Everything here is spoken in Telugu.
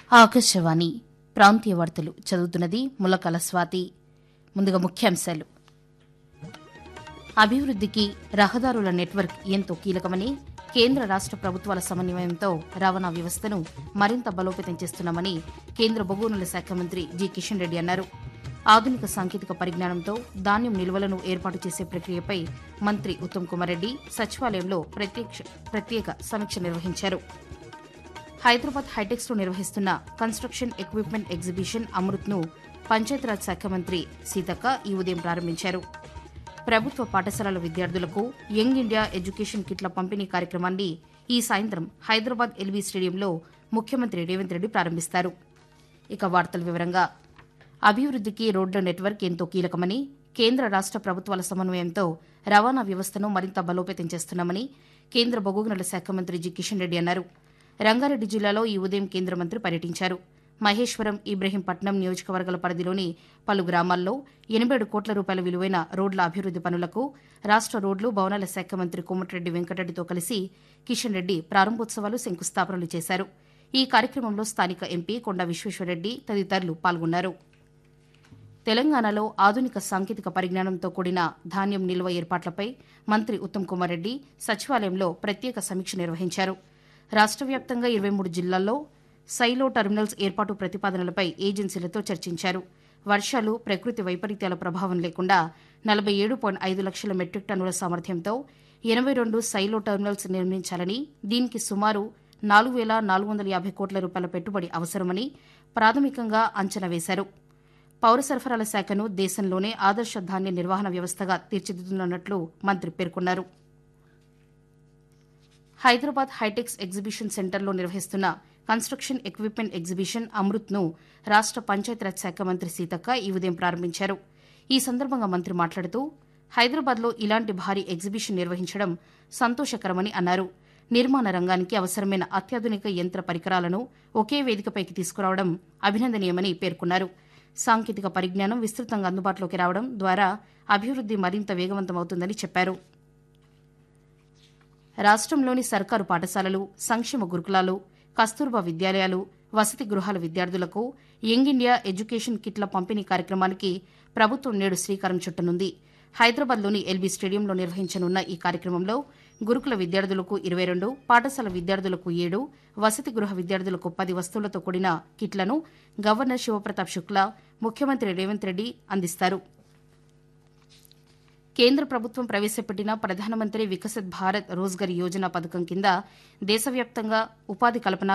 ఆకాశవాణి ప్రాంతీయ వార్తలు చదువుతున్నది ములకల స్వాతి ముందుగా ముఖ్యాంశాలు అభివృద్దికి రహదారుల నెట్వర్క్ ఎంతో కీలకమని కేంద్ర రాష్ట ప్రభుత్వాల సమన్వయంతో రవాణా వ్యవస్థను మరింత బలోపేతం చేస్తున్నామని కేంద్ర బొగ్గునుల శాఖ మంత్రి జి కిషన్ రెడ్డి అన్నారు ఆధునిక సాంకేతిక పరిజ్ఞానంతో ధాన్యం నిల్వలను ఏర్పాటు చేసే ప్రక్రియపై మంత్రి ఉత్తమ్ కుమార్ రెడ్డి సచివాలయంలో ప్రత్యక్ష- ప్రత్యేక సమీక్ష నిర్వహించారు హైదరాబాద్ హైటెక్స్ లో నిర్వహిస్తున్న కన్స్ట్రక్షన్ ఎక్విప్మెంట్ ఎగ్జిబిషన్ అమృత్ను పంచాయతీరాజ్ శాఖ మంత్రి సీతక్క ఈ ఉదయం ప్రారంభించారు ప్రభుత్వ పాఠశాలల విద్యార్థులకు యంగ్ ఇండియా ఎడ్యుకేషన్ కిట్ల పంపిణీ కార్యక్రమాన్ని ఈ సాయంత్రం హైదరాబాద్ ఎల్బీ స్టేడియంలో ముఖ్యమంత్రి రేవంత్ రెడ్డి ప్రారంభిస్తారు ఇక వార్తల వివరంగా అభివృద్దికి రోడ్ల నెట్వర్క్ ఎంతో కీలకమని కేంద్ర రాష్ట ప్రభుత్వాల సమన్వయంతో రవాణా వ్యవస్థను మరింత బలోపేతం చేస్తున్నామని కేంద్ర బొగ్గుగనుల శాఖ మంత్రి జి కిషన్ రెడ్డి అన్నారు రంగారెడ్డి జిల్లాలో ఈ ఉదయం కేంద్ర మంత్రి పర్యటించారు మహేశ్వరం ఇబ్రహీంపట్నం నియోజకవర్గాల పరిధిలోని పలు గ్రామాల్లో ఎనభై ఏడు కోట్ల రూపాయల విలువైన రోడ్ల అభివృద్ది పనులకు రాష్ట రోడ్లు భవనాల శాఖ మంత్రి కోమటిరెడ్డి వెంకటరెడ్డితో కలిసి కిషన్ రెడ్డి ప్రారంభోత్సవాలు శంకుస్థాపనలు చేశారు ఈ కార్యక్రమంలో స్థానిక ఎంపీ కొండ విశ్వేశ్వరరెడ్డి తదితరులు పాల్గొన్నారు తెలంగాణలో ఆధునిక సాంకేతిక పరిజ్ఞానంతో కూడిన ధాన్యం నిల్వ ఏర్పాట్లపై మంత్రి ఉత్తమ్ కుమార్ రెడ్డి సచివాలయంలో ప్రత్యేక సమీక్ష నిర్వహించారు రాష్ట వ్యాప్తంగా ఇరవై మూడు జిల్లాల్లో సైలో టెర్మినల్స్ ఏర్పాటు ప్రతిపాదనలపై ఏజెన్సీలతో చర్చించారు వర్షాలు ప్రకృతి వైపరీత్యాల ప్రభావం లేకుండా నలభై ఏడు పాయింట్ ఐదు లక్షల మెట్రిక్ టన్నుల సామర్థ్యంతో ఎనభై రెండు సైలో టెర్మినల్స్ నిర్మించాలని దీనికి సుమారు నాలుగు వేల నాలుగు వందల యాభై కోట్ల రూపాయల పెట్టుబడి అవసరమని ప్రాథమికంగా అంచనా వేశారు పౌర సరఫరాల శాఖను దేశంలోనే ఆదర్శ ధాన్య నిర్వహణ వ్యవస్థగా తీర్చిదిద్దుతున్నట్లు మంత్రి పేర్కొన్నారు హైదరాబాద్ హైటెక్స్ ఎగ్జిబిషన్ సెంటర్లో నిర్వహిస్తున్న కన్స్ట్రక్షన్ ఎక్విప్మెంట్ ఎగ్జిబిషన్ అమృత్ను రాష్ట పంచాయతీరాజ్ శాఖ మంత్రి సీతక్క ఈ ఉదయం ప్రారంభించారు ఈ సందర్భంగా మంత్రి మాట్లాడుతూ హైదరాబాద్లో ఇలాంటి భారీ ఎగ్జిబిషన్ నిర్వహించడం సంతోషకరమని అన్నారు నిర్మాణ రంగానికి అవసరమైన అత్యాధునిక యంత్ర పరికరాలను ఒకే వేదికపైకి తీసుకురావడం అభినందనీయమని పేర్కొన్నారు సాంకేతిక పరిజ్ఞానం విస్తృతంగా అందుబాటులోకి రావడం ద్వారా అభివృద్ది మరింత వేగవంతమవుతుందని చెప్పారు రాష్ట్రంలోని సర్కారు పాఠశాలలు సంక్షేమ గురుకులాలు కస్తూర్బా విద్యాలయాలు వసతి గృహాల విద్యార్థులకు యంగ్ ఇండియా ఎడ్యుకేషన్ కిట్ల పంపిణీ కార్యక్రమానికి ప్రభుత్వం నేడు శ్రీకారం చుట్టనుంది హైదరాబాద్లోని ఎల్బీ స్టేడియంలో నిర్వహించనున్న ఈ కార్యక్రమంలో గురుకుల విద్యార్థులకు ఇరవై రెండు పాఠశాల విద్యార్థులకు ఏడు వసతి గృహ విద్యార్థులకు పది వస్తువులతో కూడిన కిట్లను గవర్నర్ శివప్రతాప్ శుక్లా ముఖ్యమంత్రి రేవంత్ రెడ్డి అందిస్తారు కేంద్ర ప్రభుత్వం ప్రవేశపెట్టిన ప్రధానమంత్రి వికసిత్ భారత్ రోజ్గర్ యోజన పథకం కింద దేశవ్యాప్తంగా ఉపాధి కల్పన